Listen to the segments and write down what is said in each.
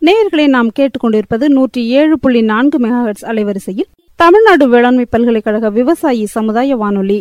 நேயர்களை நாம் கேட்டுக்கொண்டிருப்பது நூற்றி ஏழு புள்ளி நான்கு மெகாஹெட்ஸ் அலைவரிசையில் தமிழ்நாடு வேளாண்மை பல்கலைக்கழக விவசாயி சமுதாய வானொலி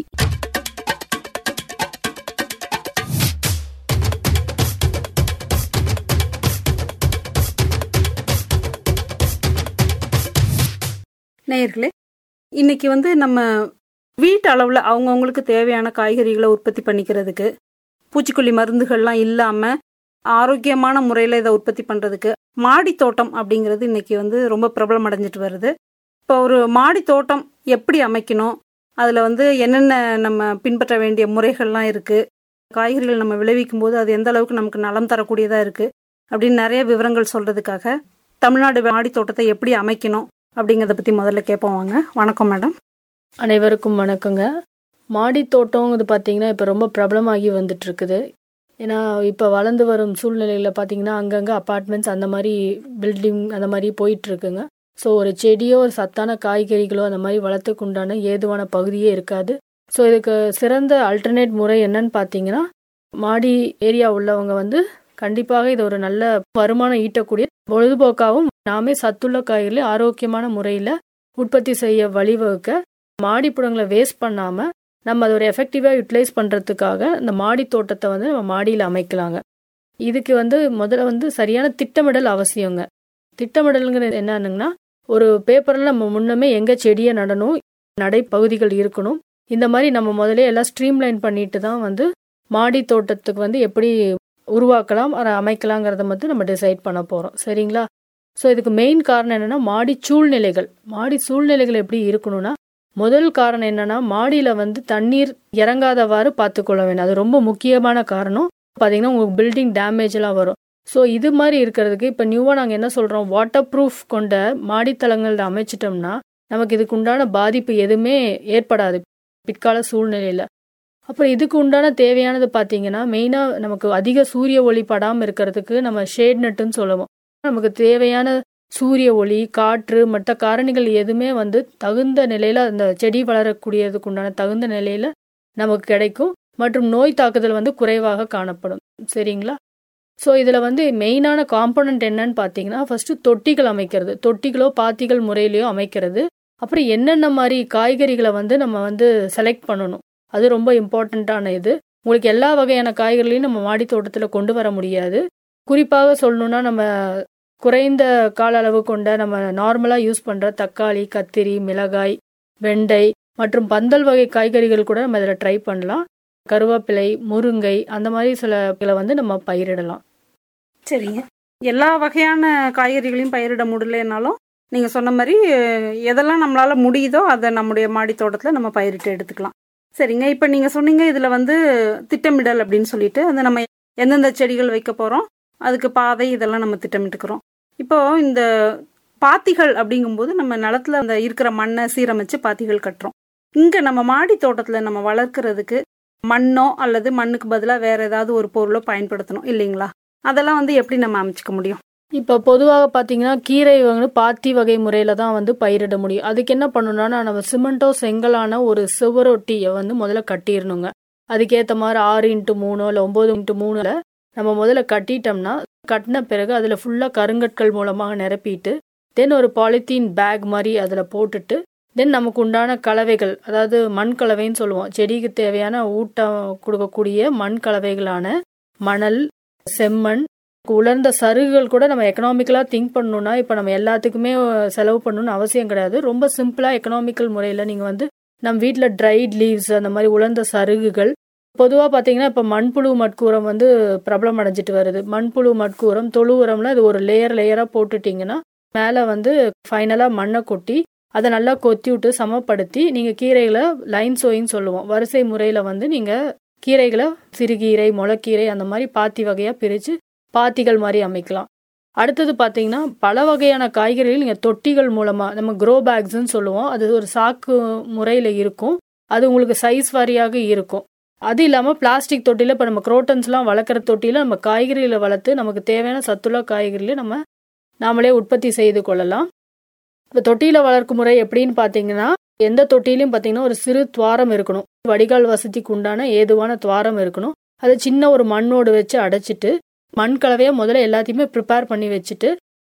நேயர்களே இன்னைக்கு வந்து நம்ம வீட்டு அளவில் அவங்கவுங்களுக்கு தேவையான காய்கறிகளை உற்பத்தி பண்ணிக்கிறதுக்கு பூச்சிக்கொல்லி மருந்துகள்லாம் இல்லாமல் ஆரோக்கியமான முறையில் இதை உற்பத்தி பண்ணுறதுக்கு மாடி தோட்டம் அப்படிங்கிறது இன்னைக்கு வந்து ரொம்ப பிரபலம் அடைஞ்சிட்டு வருது இப்போ ஒரு மாடி தோட்டம் எப்படி அமைக்கணும் அதில் வந்து என்னென்ன நம்ம பின்பற்ற வேண்டிய முறைகள்லாம் இருக்குது காய்கறிகள் நம்ம விளைவிக்கும் போது அது எந்த அளவுக்கு நமக்கு நலம் தரக்கூடியதாக இருக்குது அப்படின்னு நிறைய விவரங்கள் சொல்கிறதுக்காக தமிழ்நாடு மாடி தோட்டத்தை எப்படி அமைக்கணும் அப்படிங்கிறத பற்றி முதல்ல கேட்போம் வாங்க வணக்கம் மேடம் அனைவருக்கும் வணக்கங்க மாடி தோட்டங்கிறது பார்த்தீங்கன்னா இப்போ ரொம்ப பிரபலமாகி வந்துட்டு இருக்குது ஏன்னா இப்போ வளர்ந்து வரும் சூழ்நிலையில் பார்த்தீங்கன்னா அங்கங்கே அப்பார்ட்மெண்ட்ஸ் அந்த மாதிரி பில்டிங் அந்த மாதிரி போயிட்டு இருக்குங்க ஸோ ஒரு செடியோ ஒரு சத்தான காய்கறிகளோ அந்த மாதிரி வளர்த்துக்கு உண்டான ஏதுவான பகுதியே இருக்காது ஸோ இதுக்கு சிறந்த அல்டர்னேட் முறை என்னன்னு பார்த்தீங்கன்னா மாடி ஏரியா உள்ளவங்க வந்து கண்டிப்பாக இது ஒரு நல்ல வருமானம் ஈட்டக்கூடிய பொழுதுபோக்காகவும் நாமே சத்துள்ள காய்கறிகளை ஆரோக்கியமான முறையில் உற்பத்தி செய்ய வழிவகுக்க மாடிப்புறங்களை வேஸ்ட் பண்ணாமல் நம்ம அதை ஒரு எஃபெக்டிவாக யூட்டிலைஸ் பண்ணுறதுக்காக இந்த மாடி தோட்டத்தை வந்து நம்ம மாடியில் அமைக்கலாங்க இதுக்கு வந்து முதல்ல வந்து சரியான திட்டமிடல் அவசியங்க திட்டமிடலுங்கிறது என்னன்னுங்கன்னா ஒரு பேப்பரில் நம்ம முன்னமே எங்கே செடியை நடணும் நடைப்பகுதிகள் இருக்கணும் இந்த மாதிரி நம்ம முதல்ல எல்லாம் ஸ்ட்ரீம்லைன் பண்ணிட்டு தான் வந்து மாடி தோட்டத்துக்கு வந்து எப்படி உருவாக்கலாம் அதை அமைக்கலாங்கிறத மட்டும் நம்ம டிசைட் பண்ண போகிறோம் சரிங்களா ஸோ இதுக்கு மெயின் காரணம் என்னென்னா மாடி சூழ்நிலைகள் மாடி சூழ்நிலைகள் எப்படி இருக்கணும்னா முதல் காரணம் என்னன்னா மாடியில் வந்து தண்ணீர் இறங்காதவாறு பார்த்துக்கொள்ள வேண்டும் அது ரொம்ப முக்கியமான காரணம் பார்த்தீங்கன்னா உங்களுக்கு பில்டிங் டேமேஜ் எல்லாம் வரும் ஸோ இது மாதிரி இருக்கிறதுக்கு இப்போ நியூவாக நாங்கள் என்ன சொல்கிறோம் வாட்டர் ப்ரூஃப் கொண்ட மாடித்தளங்களில் அமைச்சிட்டோம்னா நமக்கு இதுக்கு உண்டான பாதிப்பு எதுவுமே ஏற்படாது பிற்கால சூழ்நிலையில் அப்புறம் இதுக்கு உண்டான தேவையானது பார்த்தீங்கன்னா மெயினாக நமக்கு அதிக சூரிய ஒளி படாமல் இருக்கிறதுக்கு நம்ம ஷேட் நட்டுன்னு சொல்லுவோம் நமக்கு தேவையான சூரிய ஒளி காற்று மற்ற காரணிகள் எதுவுமே வந்து தகுந்த நிலையில் அந்த செடி வளரக்கூடியதுக்கு உண்டான தகுந்த நிலையில் நமக்கு கிடைக்கும் மற்றும் நோய் தாக்குதல் வந்து குறைவாக காணப்படும் சரிங்களா ஸோ இதில் வந்து மெயினான காம்பனண்ட் என்னன்னு பார்த்தீங்கன்னா ஃபஸ்ட்டு தொட்டிகள் அமைக்கிறது தொட்டிகளோ பாத்திகள் முறையிலையோ அமைக்கிறது அப்புறம் என்னென்ன மாதிரி காய்கறிகளை வந்து நம்ம வந்து செலக்ட் பண்ணணும் அது ரொம்ப இம்பார்ட்டண்ட்டான இது உங்களுக்கு எல்லா வகையான காய்கறிகளையும் நம்ம மாடி தோட்டத்தில் கொண்டு வர முடியாது குறிப்பாக சொல்லணுன்னா நம்ம குறைந்த கால அளவு கொண்ட நம்ம நார்மலாக யூஸ் பண்ணுற தக்காளி கத்திரி மிளகாய் வெண்டை மற்றும் பந்தல் வகை காய்கறிகள் கூட நம்ம இதில் ட்ரை பண்ணலாம் கருவேப்பிலை முருங்கை அந்த மாதிரி சில வந்து நம்ம பயிரிடலாம் சரிங்க எல்லா வகையான காய்கறிகளையும் பயிரிட முடியலனாலும் நீங்கள் சொன்ன மாதிரி எதெல்லாம் நம்மளால் முடியுதோ அதை நம்முடைய மாடி தோட்டத்தில் நம்ம பயிரிட்டு எடுத்துக்கலாம் சரிங்க இப்போ நீங்கள் சொன்னீங்க இதில் வந்து திட்டமிடல் அப்படின்னு சொல்லிட்டு அந்த நம்ம எந்தெந்த செடிகள் வைக்க போகிறோம் அதுக்கு பாதை இதெல்லாம் நம்ம திட்டமிட்டுக்கிறோம் இப்போ இந்த பாத்திகள் அப்படிங்கும்போது நம்ம நிலத்துல அந்த இருக்கிற மண்ணை சீரமைச்சு பாத்திகள் கட்டுறோம் இங்க நம்ம மாடி தோட்டத்துல நம்ம வளர்க்கறதுக்கு மண்ணோ அல்லது மண்ணுக்கு பதிலாக வேற ஏதாவது ஒரு பொருளோ பயன்படுத்தணும் இல்லைங்களா அதெல்லாம் வந்து எப்படி நம்ம அமைச்சுக்க முடியும் இப்போ பொதுவாக பார்த்தீங்கன்னா கீரை வந்து பாத்தி வகை முறையில் தான் வந்து பயிரிட முடியும் அதுக்கு என்ன பண்ணணும்னா நம்ம சிமெண்டோ செங்கலான ஒரு சுவரொட்டியை வந்து முதல்ல கட்டிடணுங்க அதுக்கேற்ற மாதிரி ஆறு இன்ட்டு மூணோ இல்லை ஒம்பது இன்ட்டு மூணில் நம்ம முதல்ல கட்டிட்டோம்னா கட்டின பிறகு அதில் ஃபுல்லாக கருங்கற்கள் மூலமாக நிரப்பிட்டு தென் ஒரு பாலித்தீன் பேக் மாதிரி அதில் போட்டுட்டு தென் நமக்கு உண்டான கலவைகள் அதாவது மண் கலவைன்னு சொல்லுவோம் செடிக்கு தேவையான ஊட்டம் கொடுக்கக்கூடிய மண் கலவைகளான மணல் செம்மண் உலர்ந்த சருகுகள் கூட நம்ம எக்கனாமிக்கலாக திங்க் பண்ணணும்னா இப்போ நம்ம எல்லாத்துக்குமே செலவு பண்ணணும்னு அவசியம் கிடையாது ரொம்ப சிம்பிளாக எக்கனாமிக்கல் முறையில் நீங்கள் வந்து நம்ம வீட்டில் ட்ரைட் லீவ்ஸ் அந்த மாதிரி உலர்ந்த சருகுகள் பொதுவாக பார்த்தீங்கன்னா இப்போ மண்புழு மட்கூரம் வந்து பிரபலம் அடைஞ்சிட்டு வருது மண்புழு மட்கூரம் தொழு உரம்ல இது ஒரு லேயர் லேயராக போட்டுட்டிங்கன்னா மேலே வந்து ஃபைனலாக மண்ணை கொட்டி அதை நல்லா கொத்தி விட்டு சமப்படுத்தி நீங்கள் கீரைகளை லைன் சோயின்னு சொல்லுவோம் வரிசை முறையில் வந்து நீங்கள் கீரைகளை சிறுகீரை முளைக்கீரை அந்த மாதிரி பாத்தி வகையாக பிரித்து பாத்திகள் மாதிரி அமைக்கலாம் அடுத்தது பார்த்தீங்கன்னா பல வகையான காய்கறிகள் நீங்கள் தொட்டிகள் மூலமாக நம்ம க்ரோ பேக்ஸ்ன்னு சொல்லுவோம் அது ஒரு சாக்கு முறையில் இருக்கும் அது உங்களுக்கு சைஸ் வாரியாக இருக்கும் அது இல்லாமல் பிளாஸ்டிக் தொட்டியில் இப்போ நம்ம குரோட்டன்ஸ்லாம் வளர்க்குற தொட்டியில் நம்ம காய்கறிகளை வளர்த்து நமக்கு தேவையான சத்துள்ள காய்கறிகளை நம்ம நாமளே உற்பத்தி செய்து கொள்ளலாம் இப்போ தொட்டியில் வளர்க்கும் முறை எப்படின்னு பார்த்தீங்கன்னா எந்த தொட்டிலையும் பார்த்தீங்கன்னா ஒரு சிறு துவாரம் இருக்கணும் வடிகால் வசதிக்கு உண்டான ஏதுவான துவாரம் இருக்கணும் அதை சின்ன ஒரு மண்ணோடு வச்சு அடைச்சிட்டு மண் கலவையை முதல்ல எல்லாத்தையுமே ப்ரிப்பேர் பண்ணி வச்சுட்டு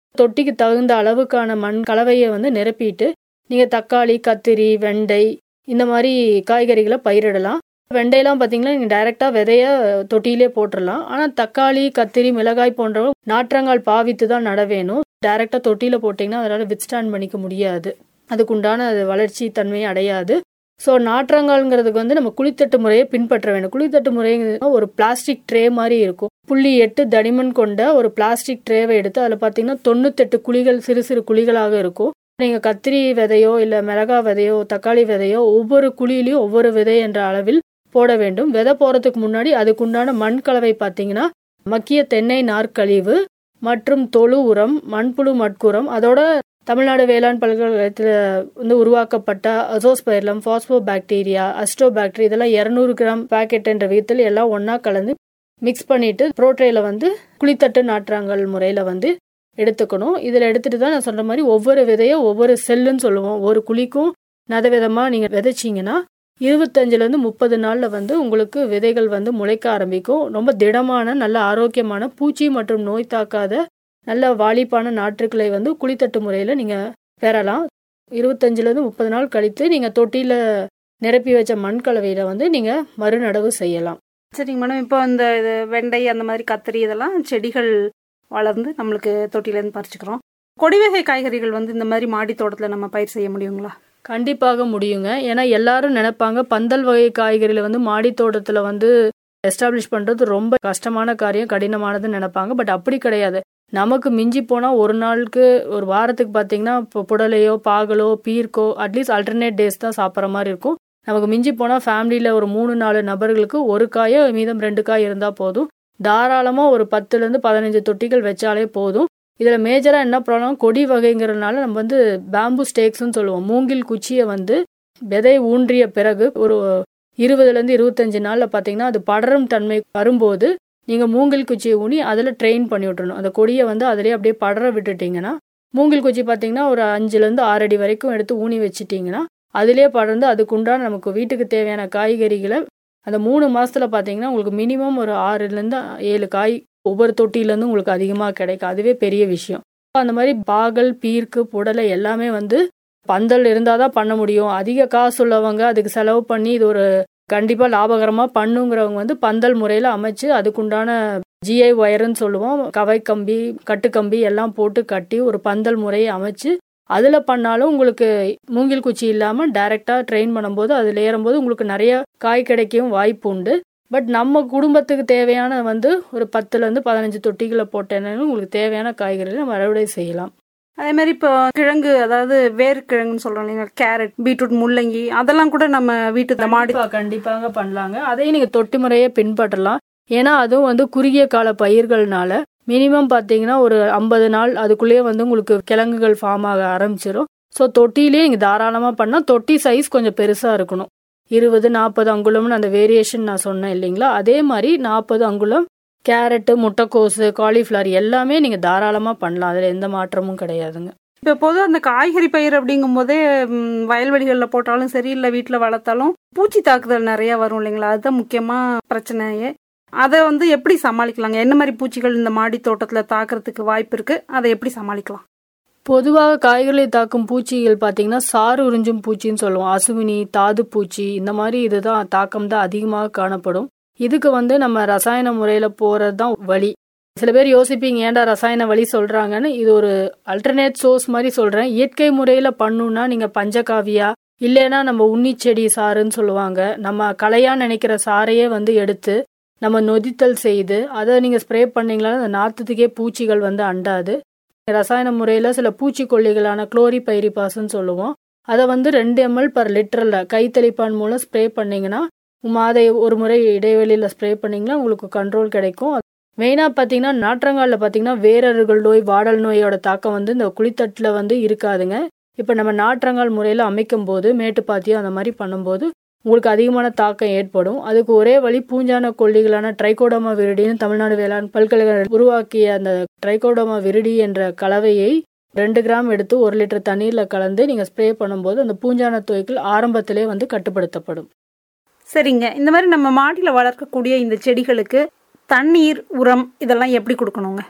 தொட்டிக்கு தகுந்த அளவுக்கான மண் கலவையை வந்து நிரப்பிட்டு நீங்கள் தக்காளி கத்திரி வெண்டை இந்த மாதிரி காய்கறிகளை பயிரிடலாம் வெண்டையெல்லாம் பார்த்தீங்கன்னா நீங்கள் டைரெக்டாக விதைய தொட்டியிலே போட்டுடலாம் ஆனால் தக்காளி கத்திரி மிளகாய் போன்றவை நாற்றங்கால் பாவித்து தான் நட வேணும் டைரெக்டாக தொட்டியில் போட்டிங்கன்னா அதனால் வித்ஸ்டாண்ட் பண்ணிக்க முடியாது அதுக்குண்டான அது வளர்ச்சி தன்மையை அடையாது ஸோ நாற்றங்கால்ங்கிறதுக்கு வந்து நம்ம குளித்தட்டு முறையை பின்பற்ற வேண்டும் குளித்தட்டு முறைங்கிறது ஒரு பிளாஸ்டிக் ட்ரே மாதிரி இருக்கும் புள்ளி எட்டு தடிமன் கொண்ட ஒரு பிளாஸ்டிக் ட்ரேவை எடுத்து அதில் பார்த்தீங்கன்னா தொண்ணூத்தெட்டு குழிகள் சிறு சிறு குழிகளாக இருக்கும் நீங்கள் கத்திரி விதையோ இல்லை மிளகா விதையோ தக்காளி விதையோ ஒவ்வொரு குழியிலையும் ஒவ்வொரு விதை என்ற அளவில் போட வேண்டும் விதை போகிறதுக்கு முன்னாடி அதுக்குண்டான மண் கலவை பார்த்தீங்கன்னா மக்கிய தென்னை நார்க்கழிவு மற்றும் தொழு உரம் மண்புழு மட்குரம் அதோட தமிழ்நாடு வேளாண் பல்கலைக்கழகத்தில் வந்து உருவாக்கப்பட்ட azospirillum phosphobacteria azotobacter இதெல்லாம் இரநூறு கிராம் பாக்கெட் என்ற விதத்தில் எல்லாம் ஒன்றா கலந்து மிக்ஸ் பண்ணிட்டு ப்ரோட்ரேல வந்து குளித்தட்டு நாற்றாங்கல் முறையில் வந்து எடுத்துக்கணும் இதில் எடுத்துட்டு தான் நான் சொல்கிற மாதிரி ஒவ்வொரு விதையும் ஒவ்வொரு செல்லுன்னு சொல்லுவோம் ஒரு குழிக்கும் நத விதமாக நீங்கள் விதைச்சிங்கன்னா இருபத்தஞ்சிலேருந்து முப்பது நாளில் வந்து உங்களுக்கு விதைகள் வந்து முளைக்க ஆரம்பிக்கும் ரொம்ப திடமான நல்ல ஆரோக்கியமான பூச்சி மற்றும் நோய் தாக்காத நல்ல வாலிப்பான நாற்றுக்களை வந்து குளித்தட்டு முறையில் நீங்கள் பெறலாம் இருபத்தஞ்சிலேருந்து முப்பது நாள் கழித்து நீங்கள் தொட்டியில் நிரப்பி வச்ச மண் கலவையில் வந்து நீங்கள் மறுநடவு செய்யலாம் சரிங்க மேடம் இப்போ இந்த இது வெண்டை அந்த மாதிரி கத்திரி இதெல்லாம் செடிகள் வளர்ந்து நம்மளுக்கு தொட்டிலேருந்து பறிச்சுக்கிறோம் கொடி வகை காய்கறிகள் வந்து இந்த மாதிரி மாடி தோட்டத்தில் நம்ம பயிர் செய்ய முடியுங்களா கண்டிப்பாக முடியுங்க ஏன்னா எல்லாரும் நினைப்பாங்க பந்தல் வகை காய்கறிகளை வந்து மாடி தோட்டத்தில் வந்து எஸ்டாப்ளிஷ் பண்ணுறது ரொம்ப கஷ்டமான காரியம் கடினமானதுன்னு நினைப்பாங்க பட் அப்படி கிடையாது நமக்கு மிஞ்சி போனால் ஒரு நாளுக்கு ஒரு வாரத்துக்கு பார்த்தீங்கன்னா இப்போ புடலையோ பாகலோ பீர்க்கோ அட்லீஸ்ட் அல்டர்னேட் டேஸ் தான் சாப்பிட்ற மாதிரி இருக்கும் நமக்கு மிஞ்சி போனால் ஃபேமிலியில் ஒரு மூணு நாலு நபர்களுக்கு ஒரு காயோ மீதம் ரெண்டு காய் இருந்தால் போதும் தாராளமாக ஒரு பத்துலேருந்து பதினஞ்சு தொட்டிகள் வச்சாலே போதும் இதில் மேஜராக என்ன ப்ராப்ளம் கொடி வகைங்கிறதுனால நம்ம வந்து பேம்பு ஸ்டேக்ஸ்னு சொல்லுவோம் மூங்கில் குச்சியை வந்து விதை ஊன்றிய பிறகு ஒரு இருபதுலேருந்து இருபத்தஞ்சு நாளில் பார்த்தீங்கன்னா அது படரும் தன்மை வரும்போது நீங்கள் மூங்கில் குச்சியை ஊனி அதில் ட்ரெயின் பண்ணி விட்டுறணும் அந்த கொடியை வந்து அதிலே அப்படியே படர விட்டுட்டிங்கன்னா மூங்கில் குச்சி பார்த்தீங்கன்னா ஒரு அஞ்சுலேருந்து ஆறு அடி வரைக்கும் எடுத்து ஊனி வச்சிட்டிங்கன்னா அதிலே படர்ந்து அதுக்குண்டான நமக்கு வீட்டுக்கு தேவையான காய்கறிகளை அந்த மூணு மாசத்துல பார்த்தீங்கன்னா உங்களுக்கு மினிமம் ஒரு ஆறுலேருந்து ஏழு காய் ஒவ்வொரு தொட்டிலேருந்து உங்களுக்கு அதிகமாக கிடைக்கும் அதுவே பெரிய விஷயம் அந்த மாதிரி பாகல் பீர்க்கு புடலை எல்லாமே வந்து பந்தல் இருந்தால் தான் பண்ண முடியும் அதிக காசு உள்ளவங்க அதுக்கு செலவு பண்ணி இது ஒரு கண்டிப்பாக லாபகரமாக பண்ணுங்கிறவங்க வந்து பந்தல் முறையில் அமைச்சு அதுக்குண்டான ஜிஐ ஒயருன்னு சொல்லுவோம் கவை கம்பி கட்டுக்கம்பி எல்லாம் போட்டு கட்டி ஒரு பந்தல் முறையை அமைச்சு அதில் பண்ணாலும் உங்களுக்கு மூங்கில் குச்சி இல்லாமல் டைரெக்டாக ட்ரெயின் பண்ணும்போது அதில் ஏறும்போது உங்களுக்கு நிறைய காய் கிடைக்கவும் வாய்ப்பு உண்டு பட் நம்ம குடும்பத்துக்கு தேவையான வந்து ஒரு பத்துலேருந்து பதினஞ்சு தொட்டிகளை போட்டேன்னு உங்களுக்கு தேவையான காய்கறிகளை நம்ம அறுவடை செய்யலாம் அதே மாதிரி இப்போ கிழங்கு அதாவது வேர்க்கிழங்குன்னு சொல்றோம் இல்லைங்களா கேரட் பீட்ரூட் முள்ளங்கி அதெல்லாம் கூட நம்ம வீட்டு மாடி கண்டிப்பா கண்டிப்பாக பண்ணலாங்க அதையும் நீங்க தொட்டி முறையை பின்பற்றலாம் ஏன்னா அதுவும் வந்து குறுகிய கால பயிர்கள்னால மினிமம் பார்த்தீங்கன்னா ஒரு ஐம்பது நாள் அதுக்குள்ளேயே வந்து உங்களுக்கு கிழங்குகள் ஃபார்ம் ஆக ஆரம்பிச்சிடும் ஸோ தொட்டிலே நீங்கள் தாராளமாக பண்ணால் தொட்டி சைஸ் கொஞ்சம் பெருசாக இருக்கணும் இருபது நாற்பது அங்குலம்னு அந்த வேரியேஷன் நான் சொன்னேன் இல்லைங்களா அதே மாதிரி நாற்பது அங்குலம் கேரட்டு முட்டைக்கோஸு காலிஃப்ளவர் எல்லாமே நீங்கள் தாராளமாக பண்ணலாம் அதில் எந்த மாற்றமும் கிடையாதுங்க இப்போ பொதுவாக அந்த காய்கறி பயிர் அப்படிங்கும் போதே ம், வயல்வெளிகளில் போட்டாலும் சரி இல்லை வீட்டில் வளர்த்தாலும் பூச்சி தாக்குதல் நிறைய வரும் இல்லைங்களா அதுதான் முக்கியமாக பிரச்சனையே அதை வந்து எப்படி சமாளிக்கலாங்க என்ன மாதிரி பூச்சிகள் இந்த மாடி தோட்டத்தில் தாக்குறதுக்கு வாய்ப்பு இருக்கு அதை எப்படி சமாளிக்கலாம் பொதுவாக காய்கறிகளை தாக்கும் பூச்சிகள் பார்த்தீங்கன்னா சாறு உறிஞ்சும் பூச்சின்னு சொல்லுவோம் அசுவினி தாது பூச்சி இந்த மாதிரி இதுதான் தாக்கம் தான் அதிகமாக காணப்படும் இதுக்கு வந்து நம்ம ரசாயன முறையில் போகிறது தான் வழி சில பேர் யோசிப்பீங்க ஏன்டா ரசாயன வழி சொல்கிறாங்கன்னு இது ஒரு அல்டர்னேட் சோர்ஸ் மாதிரி சொல்கிறேன் இயற்கை முறையில் பண்ணுன்னா நீங்கள் பஞ்சகாவியா இல்லைன்னா நம்ம உன்னிச்செடி சாறுன்னு சொல்லுவாங்க நம்ம கலையா நினைக்கிற சாறையே வந்து எடுத்து நம்ம நொதித்தல் செய்து அதை நீங்கள் ஸ்ப்ரே பண்ணீங்களா அந்த நாற்றுத்துக்கே பூச்சிகள் வந்து அண்டாது ரசாயன முறையில் சில பூச்சிக்கொல்லிகளான குளோரிபைரிபாஸ்ன்னு சொல்லுவோம் அதை வந்து ரெண்டு எம்எல் பர் லிட்டரில் கைத்தெளிப்பான் மூலம் ஸ்ப்ரே பண்ணீங்கன்னா மாதை ஒரு முறை இடைவெளியில் ஸ்ப்ரே பண்ணீங்கன்னா உங்களுக்கு கண்ட்ரோல் கிடைக்கும் மெயினாக பார்த்தீங்கன்னா நாற்றங்காலில் பார்த்தீங்கன்னா வேரறுகள் நோய் வாடல் நோயோட தாக்கம் வந்து இந்த குளித்தட்டில் வந்து இருக்காதுங்க இப்போ நம்ம நாற்றங்கால் முறையில் அமைக்கும் போது மேட்டுப்பாத்தியம் அந்த மாதிரி பண்ணும்போது உங்களுக்கு அதிகமான தாக்கம் ஏற்படும் அதுக்கு ஒரே வழி பூஞ்சான கொல்லிகளான ட்ரைகோடோமா விரிடின்னு தமிழ்நாடு வேளாண் பல்கலைக்கழகம் உருவாக்கிய அந்த ட்ரைகோடோமா விரிடி என்ற கலவையை ரெண்டு கிராம் எடுத்து ஒரு லிட்டர் தண்ணீரில் கலந்து நீங்கள் ஸ்ப்ரே பண்ணும்போது அந்த பூஞ்சான தொய்கள் ஆரம்பத்திலே வந்து கட்டுப்படுத்தப்படும் சரிங்க இந்த மாதிரி நம்ம மாடியில் வளர்க்கக்கூடிய இந்த செடிகளுக்கு தண்ணீர் உரம் இதெல்லாம் எப்படி கொடுக்கணுங்க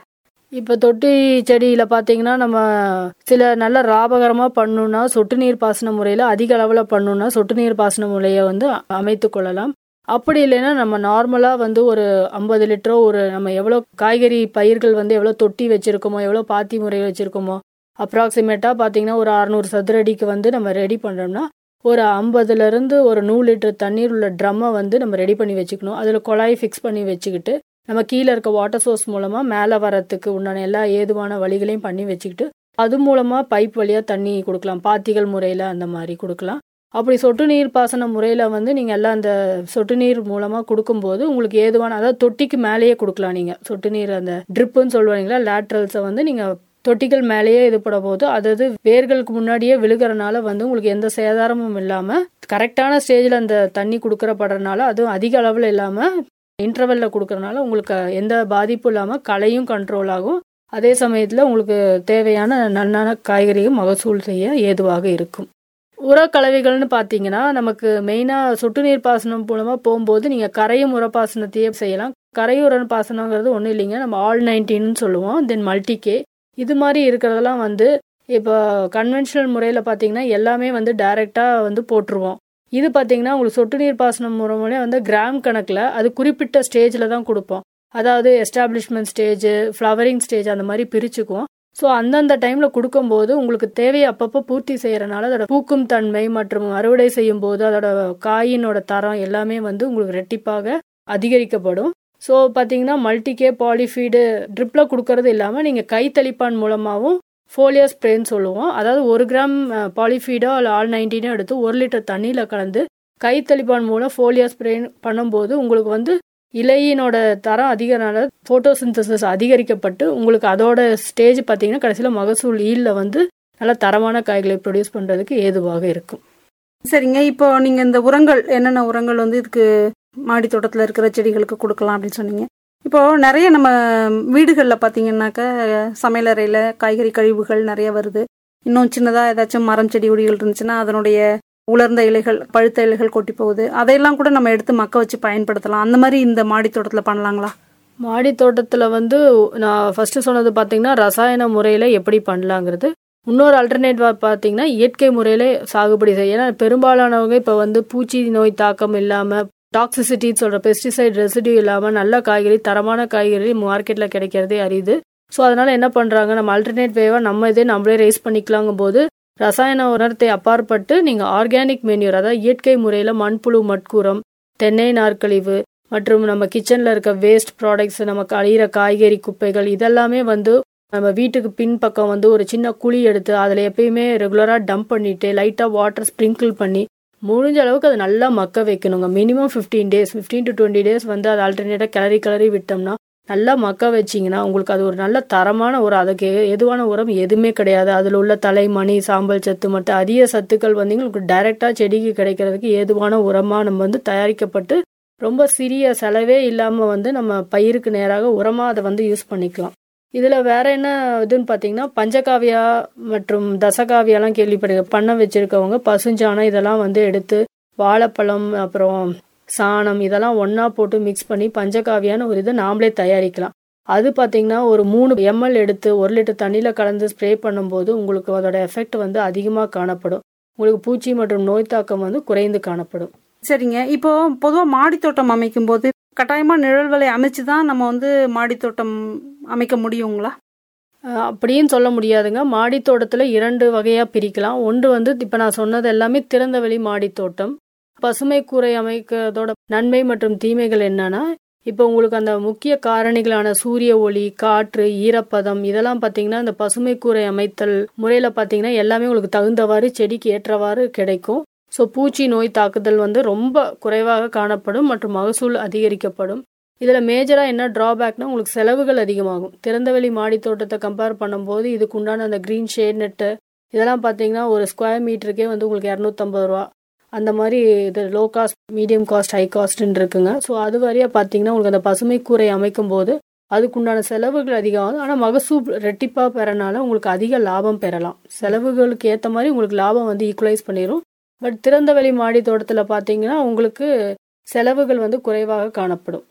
இப்போ தொட்டி செடியில் பார்த்தீங்கன்னா நம்ம சில நல்ல லாபகரமாக பண்ணணும்னா சொட்டு நீர் பாசன முறையில் அதிக அளவில் பண்ணணும்னா சொட்டு நீர் பாசன முறையை வந்து அமைத்து கொள்ளலாம் அப்படி இல்லைன்னா நம்ம நார்மலாக வந்து ஒரு ஐம்பது லிட்டரோ ஒரு நம்ம எவ்வளோ காய்கறி பயிர்கள் வந்து எவ்வளோ தொட்டி வச்சுருக்கோமோ எவ்வளோ பாத்தி முறை வச்சுருக்கோமோ அப்ராக்சிமேட்டாக பார்த்தீங்கன்னா ஒரு அறநூறு சதுரடிக்கு வந்து நம்ம ரெடி பண்ணுறோம்னா ஒரு ஐம்பதுலேருந்து ஒரு நூறு லிட்டர் தண்ணீர் உள்ள ட்ரம்மை வந்து நம்ம ரெடி பண்ணி வச்சுக்கணும் அதில் குழாய் ஃபிக்ஸ் பண்ணி வச்சுக்கிட்டு நம்ம கீழே இருக்க வாட்டர் சோர்ஸ் மூலமாக மேலே வரத்துக்கு உண்டான எல்லா ஏதுவான வழிகளையும் பண்ணி வச்சுக்கிட்டு அது மூலமாக பைப் வழியாக தண்ணி கொடுக்கலாம் பாத்திகள் முறையில் அந்த மாதிரி கொடுக்கலாம் அப்படி சொட்டு நீர் பாசன முறையில் வந்து நீங்கள் எல்லாம் அந்த சொட்டு நீர் மூலமாக கொடுக்கும்போது உங்களுக்கு ஏதுவான அதாவது தொட்டிக்கு மேலேயே கொடுக்கலாம் நீங்கள் சொட்டு நீர் அந்த ட்ரிப்புன்னு சொல்லுவாங்களா லேட்ரல்ஸை வந்து நீங்கள் தொட்டிகள் மேலேயே இது பட போது அதாவது வேர்களுக்கு முன்னாடியே விழுகிறனால வந்து உங்களுக்கு எந்த சேதாரமும் இல்லாமல் கரெக்டான ஸ்டேஜில் அந்த தண்ணி கொடுக்கறப்படுறதுனால அதுவும் அதிக அளவில் இல்லாமல் இன்டர்வெல்ல கொடுக்கறனால உங்களுக்கு எந்த பாதிப்பும் இல்லாமல் களையும் கண்ட்ரோல் ஆகும் அதே சமயத்தில் உங்களுக்கு தேவையான நன்னான காய்கறியும் மகசூல் செய்ய ஏதுவாக இருக்கும் உரக்கலவைகள்னு பார்த்தீங்கன்னா நமக்கு மெயினாக சொட்டு நீர் பாசனம் மூலமாக போகும்போது நீங்கள் கரையும் உரப்பாசனத்தையே செய்யலாம் கரையுற பாசனங்கிறது ஒன்றும் இல்லைங்க நம்ம ஆல் நைன்டீன்னு சொல்லுவோம் தென் மல்டிகே இது மாதிரி இருக்கிறதெல்லாம் வந்து இப்போ கன்வென்ஷனல் முறையில் பார்த்தீங்கன்னா எல்லாமே வந்து டைரெக்டாக வந்து போட்டுருவோம் இது பார்த்தீங்கன்னா உங்களுக்கு சொட்டு நீர் பாசனம் முறையிலே வந்து கிராம் கணக்கில் அது குறிப்பிட்ட ஸ்டேஜில் தான் கொடுப்போம் அதாவது எஸ்டாப்ளிஷ்மெண்ட் ஸ்டேஜ் ஃப்ளவரிங் ஸ்டேஜ் அந்த மாதிரி பிரிச்சுக்குவோம் ஸோ அந்தந்த டைமில் கொடுக்கும்போது உங்களுக்கு தேவையை அப்பப்போ பூர்த்தி செய்கிறனால அதோட பூக்கும் தன்மை மற்றும் அறுவடை செய்யும் போது அதோட காயினோட தரம் எல்லாமே வந்து உங்களுக்கு ரெட்டிப்பாக அதிகரிக்கப்படும் ஸோ பார்த்தீங்கன்னா மல்டிகே பாலிஃபீடு ட்ரிப்பில் கொடுக்கறது இல்லாமல் நீங்கள் கை தெளிப்பான் மூலமாகவும் ஃபோலியோ ஸ்ப்ரேன்னு சொல்லுவோம் அதாவது ஒரு கிராம் பாலிஃபீடோ இல்லை ஆல் நைன்டீனோ எடுத்து ஒரு லிட்டர் தண்ணியில் கலந்து கை தெளிப்பான் மூலம் ஃபோலியோ ஸ்ப்ரே பண்ணும்போது உங்களுக்கு வந்து இலையினோட தரம் அதிகனால ஃபோட்டோசிந்தசிஸ் அதிகரிக்கப்பட்டு உங்களுக்கு அதோட ஸ்டேஜ் பார்த்தீங்கன்னா கடைசியில் மகசூல் ஈல்ல வந்து நல்ல தரமான காய்களை ப்ரொடியூஸ் பண்ணுறதுக்கு ஏதுவாக இருக்கும் சரிங்க இப்போ நீங்கள் இந்த உரங்கள் என்னென்ன உரங்கள் வந்து இதுக்கு மாடி தோட்டத்தில் இருக்கிற செடிகளுக்கு கொடுக்கலாம் அப்படின்னு சொன்னீங்க இப்போ நிறைய நம்ம வீடுகளில் பார்த்தீங்கன்னாக்கா சமையலறையில் காய்கறி கழிவுகள் நிறைய வருது இன்னும் சின்னதாக ஏதாச்சும் மரம் செடி கொடிகள் இருந்துச்சுன்னா அதனுடைய உலர்ந்த இலைகள் பழுத்த இலைகள் கொட்டி போகுது அதையெல்லாம் கூட நம்ம எடுத்து மக்க வச்சு பயன்படுத்தலாம் அந்த மாதிரி இந்த மாடி தோட்டத்தில் பண்ணலாங்களா மாடி தோட்டத்தில் வந்து நான் ஃபஸ்ட்டு சொன்னது பார்த்தீங்கன்னா ரசாயன முறையில் எப்படி பண்ணலாங்கிறது இன்னொரு அல்டர்னேட்டிவாக பார்த்தீங்கன்னா இயற்கை முறையில் சாகுபடி செய்ய ஏன்னா பெரும்பாலானவங்க இப்போ வந்து பூச்சி நோய் தாக்கம் இல்லாமல் டாக்ஸிசிட்டின்னு சொல்கிற பெஸ்டிசைட் ரெசிடியூ இல்லாமல் நல்ல காய்கறி தரமான காய்கறி மார்க்கெட்டில் கிடைக்கிறதே அரியுது ஸோ அதனால் என்ன பண்ணுறாங்க நம்ம அல்டர்னேட் வேவாக நம்ம இதே நம்மளே ரைஸ் பண்ணிக்கலாங்கும் போது ரசாயன உரத்தை அப்பாற்பட்டு நீங்கள் ஆர்கானிக் மென்யூர் அதாவது இயற்கை முறையில் மண்புழு மட்கூரம் தென்னை நார்க்கழிவு மற்றும் நம்ம கிச்சனில் இருக்க வேஸ்ட் ப்ராடக்ட்ஸ் நமக்கு அழியிற காய்கறி குப்பைகள் இதெல்லாமே வந்து நம்ம வீட்டுக்கு பின்பக்கம் வந்து ஒரு சின்ன குழி எடுத்து அதில் எப்பயுமே ரெகுலராக டம்ப் பண்ணிட்டு லைட்டாக வாட்டர் ஸ்ப்ரிங்கிள் பண்ணி முடிஞ்ச அளவுக்கு அது நல்லா மக்க வைக்கணுங்க minimum fifteen days fifteen to twenty days வந்து அது ஆல்டர்னேட்டாக கிளறி கிளறி விட்டோம்னா நல்லா மக்க வச்சிங்கன்னா உங்களுக்கு அது ஒரு நல்ல தரமான உரம் அதுக்கு எதுவான உரம் எதுவுமே கிடையாது அதில் உள்ள தலை மணி சாம்பல் சத்து மட்டும் அதிக சத்துக்கள் வந்து உங்களுக்கு டைரெக்டாக செடிக்கு கிடைக்கிறதுக்கு ஏதுவான உரமாக நம்ம வந்து தயாரிக்கப்பட்டு ரொம்ப சிறிய செலவே இல்லாமல் வந்து நம்ம பயிருக்கு நேராக உரமாக அதை வந்து யூஸ் பண்ணிக்கலாம் இதில் வேற என்ன இதுன்னு பார்த்தீங்கன்னா பஞ்சகாவியா மற்றும் தசகாவியாலாம் கேள்விப்படுங்க பண்ண வச்சிருக்கவங்க பசுஞ்சாணம் இதெல்லாம் வந்து எடுத்து வாழைப்பழம் அப்புறம் சாணம் இதெல்லாம் ஒன்றா போட்டு மிக்ஸ் பண்ணி பஞ்சகாவியான ஒரு இதை நாமளே தயாரிக்கலாம் அது பார்த்தீங்கன்னா ஒரு மூணு எம்எல் எடுத்து ஒரு லிட்டர் தண்ணியில் கலந்து ஸ்ப்ரே பண்ணும்போது உங்களுக்கு அதோட எஃபெக்ட் வந்து அதிகமாக காணப்படும் உங்களுக்கு பூச்சி மற்றும் நோய் தாக்கம் வந்து குறைந்து காணப்படும் சரிங்க இப்போ பொதுவாக மாடி தோட்டம் அமைக்கும் போது கட்டாயமாக நிழல் விலை அமைச்சு தான் நம்ம வந்து மாடி தோட்டம் அமைக்க முடியுங்களா அஹ் அப்படின்னு சொல்ல முடியாதுங்க மாடித்தோட்டத்தில் இரண்டு வகையாக பிரிக்கலாம் ஒன்று வந்து இப்போ நான் சொன்னது எல்லாமே திறந்தவெளி மாடித்தோட்டம் பசுமை கூரை அமைக்கிறதோட நன்மை மற்றும் தீமைகள் என்னன்னா இப்போ உங்களுக்கு அந்த முக்கிய காரணிகளான சூரிய ஒளி காற்று ஈரப்பதம் இதெல்லாம் பார்த்தீங்கன்னா இந்த பசுமை கூரை அமைத்தல் முறையில் பார்த்தீங்கன்னா எல்லாமே உங்களுக்கு தகுந்தவாறு செடிக்கு ஏற்றவாறு கிடைக்கும் ஸோ பூச்சி நோய் தாக்குதல் வந்து ரொம்ப குறைவாக காணப்படும் மற்றும் மகசூல் அதிகரிக்கப்படும் இதில் மேஜராக என்ன ட்ராபேக்னா உங்களுக்கு செலவுகள் அதிகமாகும் திறந்தவெளி மாடி தோட்டத்தை கம்பேர் பண்ணும்போது இதுக்கு உண்டான அந்த க்ரீன் ஷேட் நெட்டு இதெல்லாம் பார்த்தீங்கன்னா ஒரு ஸ்கொயர் மீட்டருக்கே வந்து உங்களுக்கு இரநூத்தம்பது ரூபா அந்த மாதிரி இது low cost medium cost high காஸ்ட்னு இருக்குங்க ஸோ அது வரையாக பார்த்தீங்கன்னா உங்களுக்கு அந்த பசுமை கூரை அமைக்கும் போது அதுக்குண்டான செலவுகள் அதிகமாகும் ஆனால் மகசூல் ரெட்டிப்பாக பெறனால உங்களுக்கு அதிக லாபம் பெறலாம் செலவுகளுக்கு ஏற்ற மாதிரி உங்களுக்கு லாபம் வந்து ஈக்குவலைஸ் பண்ணிடும் பட் திறந்தவெளி மாடி தோட்டத்தில் பார்த்தீங்கன்னா உங்களுக்கு செலவுகள் வந்து குறைவாக காணப்படும்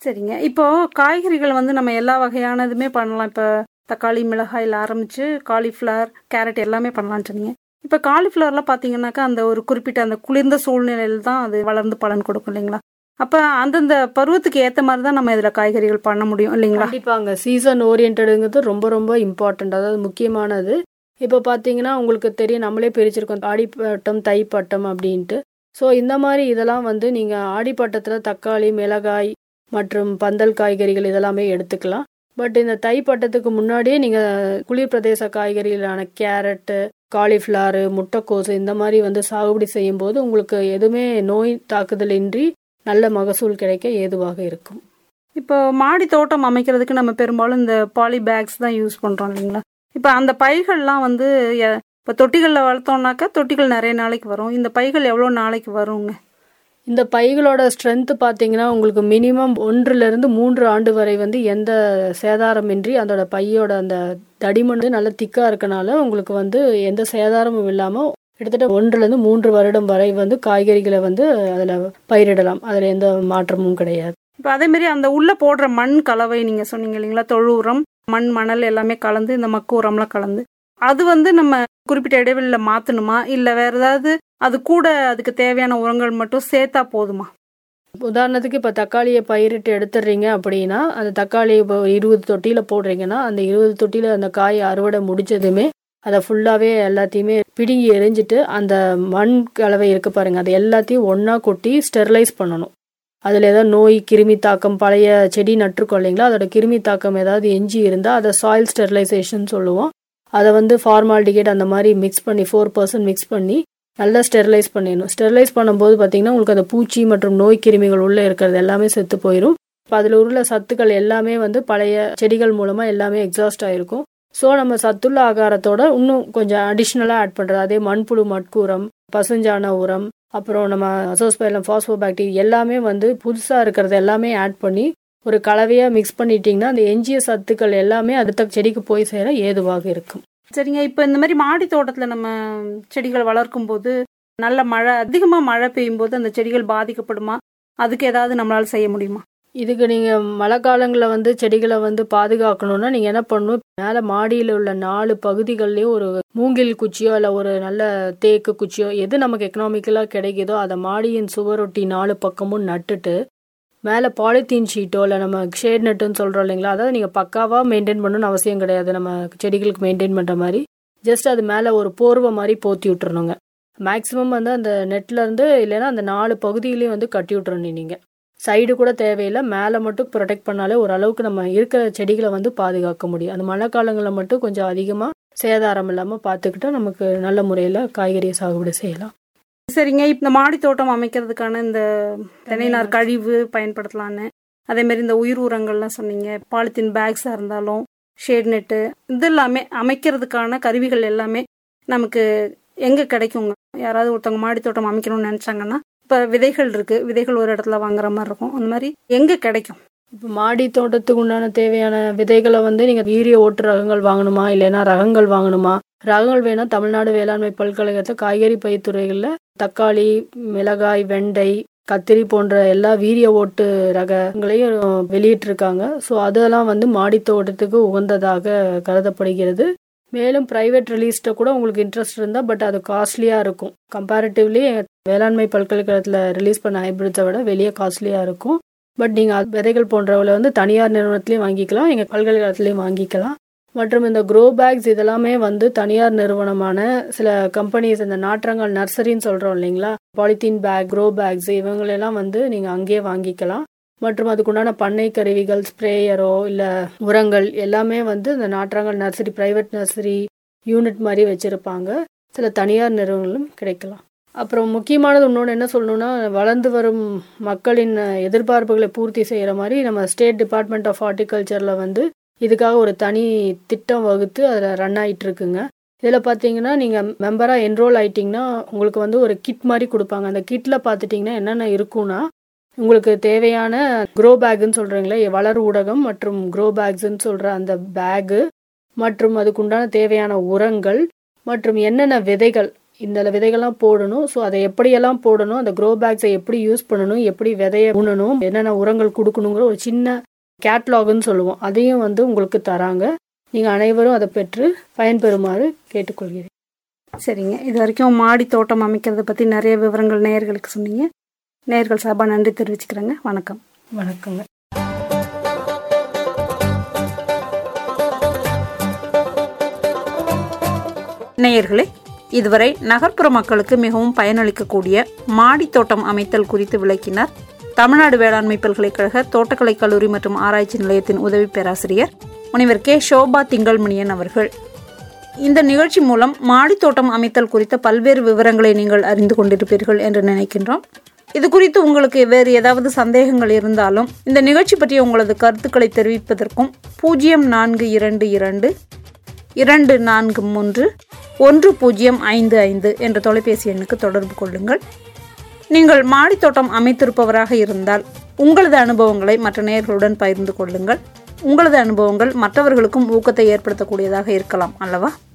சரிங்க இப்போ காய்கறிகள் வந்து நம்ம எல்லா வகையானதுமே பண்ணலாம் இப்போ தக்காளி மிளகாயில் ஆரம்பிச்சு காலிஃப்ளவர் கேரட் எல்லாமே பண்ணலாம்னு சொன்னீங்க இப்போ காலிஃப்ளவர்லாம் பார்த்தீங்கன்னாக்கா அந்த ஒரு குறிப்பிட்ட அந்த குளிர்ந்த சூழ்நிலையில் தான் அது வளர்ந்து பலன் கொடுக்கும் இல்லைங்களா அப்போ அந்தந்த பருவத்துக்கு ஏற்ற மாதிரி தான் நம்ம இதில் காய்கறிகள் பண்ண முடியும் இல்லைங்களா கண்டிப்பாங்க சீசன் ஓரியன்டுங்கிறது ரொம்ப ரொம்ப இம்பார்ட்டண்ட் அதாவது முக்கியமானது இப்போ பார்த்தீங்கன்னா உங்களுக்கு தெரியும் நம்மளே பிரிச்சிருக்கோம் ஆடிப்பட்டம் தைப்பட்டம் அப்படின்ட்டு ஸோ இந்த மாதிரி இதெல்லாம் வந்து நீங்கள் ஆடிப்பட்டத்தில் தக்காளி மிளகாய் மற்றும் பந்தல் காய்கறிகள் இதெல்லாமே எடுத்துக்கலாம் பட் இந்த தைப்பட்டத்துக்கு முன்னாடியே நீங்கள் குளிர் பிரதேச காய்கறிகளான கேரட்டு காலிஃப்ளவரு முட்டைக்கோசு இந்த மாதிரி வந்து சாகுபடி செய்யும்போது உங்களுக்கு எதுவுமே நோய் தாக்குதல் இன்றி நல்ல மகசூல் கிடைக்க ஏதுவாக இருக்கும் இப்போ மாடி தோட்டம் அமைக்கிறதுக்கு நம்ம பெரும்பாலும் இந்த பாலி பேக்ஸ் தான் யூஸ் பண்ணுறோம் இல்லைங்களா இப்போ அந்த பைகள்லாம் வந்து எ- இப்போ தொட்டிகளில் வளர்த்தோம்னாக்கா தொட்டிகள் நிறைய நாளைக்கு வரும் இந்த பைகள் எவ்வளோ நாளைக்கு வருங்க இந்த பைகளோட ஸ்ட்ரென்த் பார்த்தீங்கன்னா உங்களுக்கு மினிமம் ஒன்றுலேருந்து மூன்று ஆண்டு வரை வந்து எந்த சேதாரமின்றி அதோட பையோட அந்த தடிமன் வந்து நல்ல திக்காக இருக்கனால உங்களுக்கு வந்து எந்த சேதாரமும் இல்லாமல் கிட்டத்தட்ட ஒன்றுலேருந்து மூன்று வருடம் வரை வந்து காய்கறிகளை வந்து அதில் பயிரிடலாம் அதில் எந்த மாற்றமும் கிடையாது இப்போ அதேமாரி அந்த உள்ளே போடுற மண் கலவை நீங்கள் சொன்னீங்க இல்லைங்களா தொழு உரம் மண் மணல் எல்லாமே கலந்து இந்த மக்கு உரம்லாம் கலந்து அது வந்து நம்ம குறிப்பிட்ட இடைவெளியில் மாற்றணுமா இல்லை வேற ஏதாவது அது கூட அதுக்கு தேவையான உரங்கள் மட்டும் சேர்த்தா போதுமா உதாரணத்துக்கு இப்போ தக்காளியை பயிரிட்டு எடுத்துடுறீங்க அப்படின்னா அந்த தக்காளி இப்போ இருபது தொட்டியில் போடுறீங்கன்னா அந்த இருபது தொட்டியில் அந்த காய் அறுவடை முடிச்சதுமே அதை ஃபுல்லாகவே எல்லாத்தையுமே பிடுங்கி எரிஞ்சிட்டு அந்த மண் கலவை இருக்கு பாருங்க அது எல்லாத்தையும் ஒன்றா கொட்டி ஸ்டெர்லைஸ் பண்ணணும் அதில் ஏதாவது நோய் கிருமி தாக்கம் பழைய செடி நட்டுருக்கோம் இல்லைங்களா அதோட கிருமி தாக்கம் ஏதாவது எஞ்சி இருந்தால் அதை சாயில் ஸ்டெர்லைசேஷன் சொல்லுவோம் அதை வந்து ஃபார்மாலிட்டிகேட் அந்த மாதிரி மிக்ஸ் பண்ணி ஃபோர் பர்சன்ட் மிக்ஸ் பண்ணி நல்லா ஸ்டெர்லைஸ் பண்ணிடணும் ஸ்டெர்லைஸ் பண்ணும்போது பார்த்தீங்கன்னா உங்களுக்கு அந்த பூச்சி மற்றும் நோய் கிருமிகள் உள்ளே இருக்கிறது எல்லாமே செத்து போயிடும் இப்போ அதில் உள்ள சத்துக்கள் எல்லாமே வந்து பழைய செடிகள் மூலமாக எல்லாமே எக்ஸாஸ்ட் ஆகிருக்கும் ஸோ நம்ம சத்துள்ள ஆகாரத்தோட இன்னும் கொஞ்சம் அடிஷ்னலாக ஆட் பண்ணுறது அதே மண்புழு மட்கூரம் பசுஞ்சாண உரம் அப்புறம் நம்ம அசோஸ்பைலம் பாக்டீரியா எல்லாமே வந்து புதுசாக இருக்கிறது எல்லாமே ஆட் பண்ணி ஒரு கலவையாக மிக்ஸ் பண்ணிட்டீங்கன்னா அந்த எஞ்சிய சத்துக்கள் எல்லாமே அடுத்த செடிக்கு போய் சேர ஏதுவாக இருக்கும் சரிங்க இப்போ இந்த மாதிரி மாடி தோட்டத்தில் நம்ம செடிகள் வளர்க்கும் போது நல்ல மழை அதிகமாக மழை பெய்யும் போது அந்த செடிகள் பாதிக்கப்படுமா அதுக்கு ஏதாவது நம்மளால செய்ய முடியுமா இதுக்கு நீங்கள் மழை காலங்களில் வந்து செடிகளை வந்து பாதுகாக்கணும்னா நீங்கள் என்ன பண்ணணும் மேலே மாடியில் உள்ள நாலு பகுதிகள்லேயும் ஒரு மூங்கில் குச்சியோ இல்லை ஒரு நல்ல தேக்கு குச்சியோ எது நமக்கு எக்கனாமிக்கலாக கிடைக்குதோ அதை மாடியின் சுவரொட்டி நாலு பக்கமும் நட்டுட்டு மேலே பாலித்தீன் ஷீட்டோ இல்லை நம்ம ஷேட் நட்டுன்னு சொல்கிறோம் இல்லைங்களா அதாவது நீங்கள் பக்காவாக மெயின்டைன் பண்ணணும்னு அவசியம் கிடையாது நம்ம செடிகளுக்கு மெயின்டைன் பண்ணுற மாதிரி ஜஸ்ட் அது மேலே ஒரு போர்வை மாதிரி போத்தி விட்டுறணுங்க மேக்ஸிமம் வந்து அந்த நெட்ல இருந்து இல்லைன்னா அந்த நாலு பகுதியிலையும் வந்து கட்டி விட்டுறணும் நீங்கள் சைடு கூட தேவையில்லை மேலே மட்டும் ப்ரொடெக்ட் பண்ணாலே ஓரளவுக்கு நம்ம இருக்கிற செடிகளை வந்து பாதுகாக்க முடியும் அந்த மழை காலங்களில் மட்டும் கொஞ்சம் அதிகமாக சேதாரம் இல்லாமல் பார்த்துக்கிட்டா நமக்கு நல்ல முறையில் காய்கறி சாகுபடி செய்யலாம் சரிங்க இப்ப இந்த மாடி தோட்டம் அமைக்கிறதுக்கான இந்த தென்னைநார் கழிவு பயன்படுத்தலான்னு அதே மாதிரி இந்த உயிர் உரங்கள்லாம் சொன்னீங்க பாலித்தீன் பேக்ஸாக இருந்தாலும் ஷேட் நெட்டு இது எல்லாமே அமைக்கிறதுக்கான கருவிகள் எல்லாமே நமக்கு எங்கே கிடைக்குங்க யாராவது ஒருத்தவங்க மாடி தோட்டம் அமைக்கணும்னு நினச்சாங்கன்னா இப்போ விதைகள் இருக்கு விதைகள் ஒரு இடத்துல வாங்குற மாதிரி இருக்கும் அந்த மாதிரி எங்கே கிடைக்கும் இப்போ மாடி தோட்டத்துக்கு உண்டான தேவையான விதைகளை வந்து நீங்கள் வீரிய ஓட்டு ரகங்கள் வாங்கணுமா இல்லைன்னா ரகங்கள் வாங்கணுமா ரகங்கள் வேணா தமிழ்நாடு வேளாண்மை பல்கலைக்கழகத்தில் காய்கறி பயிர்த்துறைகளில் தக்காளி மிளகாய் வெண்டை கத்திரி போன்ற எல்லா வீரிய ஓட்டு ரகங்களையும் வெளியிட்டிருக்காங்க ஸோ அதெல்லாம் வந்து மாடி தோட்டத்துக்கு உகந்ததாக கருதப்படுகிறது மேலும் ப்ரைவேட் ரிலீஸ்ட கூட உங்களுக்கு இன்ட்ரெஸ்ட் இருந்தால் பட் அது காஸ்ட்லியாக இருக்கும் கம்பேரிட்டிவ்லி வேளாண்மை பல்கலைக்கழகத்தில் ரிலீஸ் பண்ண ஹைபிரிட்ஸை விட வெளியே காஸ்ட்லியாக இருக்கும் பட் நீங்கள் விதைகள் போன்றவளை வந்து தனியார் நிறுவனத்துலேயும் வாங்கிக்கலாம் எங்கள் பல்கலைக்கழகத்துலேயும் வாங்கிக்கலாம் மற்றும் இந்த க்ரோ பேக்ஸ் இதெல்லாமே வந்து தனியார் நிறுவனமான சில கம்பெனிஸ் இந்த நாற்றங்கால் நர்சரின்னு சொல்கிறோம் இல்லைங்களா பாலித்தீன் பேக் க்ரோ பேக்ஸ் இவங்களெல்லாம் வந்து நீங்கள் அங்கேயே வாங்கிக்கலாம் மற்றும் அதுக்குண்டான பண்ணை கருவிகள் ஸ்ப்ரேயரோ இல்லை உரங்கள் எல்லாமே வந்து இந்த நாற்றாங்கல் நர்சரி ப்ரைவேட் நர்சரி யூனிட் மாதிரி வச்சுருப்பாங்க சில தனியார் நிறுவனங்களும் கிடைக்கலாம் அப்புறம் முக்கியமானது இன்னொன்று என்ன சொல்லணும்னா வளர்ந்து வரும் மக்களின் எதிர்பார்ப்புகளை பூர்த்தி செய்கிற மாதிரி நம்ம ஸ்டேட் டிபார்ட்மெண்ட் ஆஃப் ஹார்டிகல்ச்சரில் வந்து இதுக்காக ஒரு தனி திட்டம் வகுத்து அதில் ரன் ஆகிட்டு இருக்குங்க இதில் பார்த்தீங்கன்னா நீங்கள் மெம்பராக என்ரோல் ஆயிட்டிங்கன்னா உங்களுக்கு வந்து ஒரு கிட் மாதிரி கொடுப்பாங்க அந்த கிட்டில் பார்த்துட்டிங்கன்னா என்னென்ன இருக்கும்னா உங்களுக்கு தேவையான க்ரோ பேக்குன்னு சொல்கிறீங்களே வளர் ஊடகம் மற்றும் க்ரோ பேக்ஸ்ன்னு சொல்கிற அந்த பேகு மற்றும் அதுக்குண்டான தேவையான உரங்கள் மற்றும் என்னென்ன விதைகள் இந்த விதைகள்லாம் போடணும் ஸோ அதை எப்படியெல்லாம் போடணும் அந்த க்ரோ பேக்ஸை எப்படி யூஸ் பண்ணணும் எப்படி விதைய ஊனணும் என்னென்ன உரங்கள் கொடுக்கணுங்கிற ஒரு சின்ன கேட்லாக்னு சொல்லுவோம் அதையும் வந்து உங்களுக்கு தராங்க நீங்கள் அனைவரும் அதை பெற்று பயன்பெறுமாறு கேட்டுக்கொள்கிறேன் சரிங்க இது வரைக்கும் மாடி தோட்டம் அமைக்கிறத பற்றி நிறைய விவரங்கள் நேயர்களுக்கு சொன்னீங்க நேயர்கள் சார்பாக நன்றி தெரிவிச்சுக்கிறேங்க வணக்கம் வணக்கங்க நேயர்களே இதுவரை நகர்ப்புற மக்களுக்கு மிகவும் பயனளிக்கக்கூடிய மாடி தோட்டம் அமைத்தல் குறித்து விளக்கினார் தமிழ்நாடு வேளாண்மை பல்கலைக்கழக தோட்டக்கலை கல்லூரி மற்றும் ஆராய்ச்சி நிலையத்தின் உதவி பேராசிரியர் முனைவர் கே சோபா திங்கள்மணியன் அவர்கள் இந்த நிகழ்ச்சி மூலம் மாடி தோட்டம் அமைத்தல் குறித்த பல்வேறு விவரங்களை நீங்கள் அறிந்து கொண்டிருப்பீர்கள் என்று நினைக்கின்றோம் இது குறித்து உங்களுக்கு வேறு ஏதாவது சந்தேகங்கள் இருந்தாலும் இந்த நிகழ்ச்சி பற்றிய உங்களது கருத்துக்களை தெரிவிப்பதற்கும் பூஜ்ஜியம் நான்கு இரண்டு இரண்டு இரண்டு நான்கு மூன்று ஒன்று பூஜ்ஜியம் ஐந்து ஐந்து என்ற தொலைபேசி எண்ணுக்கு தொடர்பு கொள்ளுங்கள் நீங்கள் மாடித்தோட்டம் அமைத்திருப்பவராக இருந்தால் உங்களது அனுபவங்களை மற்ற நேயர்களுடன் பகிர்ந்து கொள்ளுங்கள் உங்களது அனுபவங்கள் மற்றவர்களுக்கும் ஊக்கத்தை ஏற்படுத்தக்கூடியதாக இருக்கலாம் அல்லவா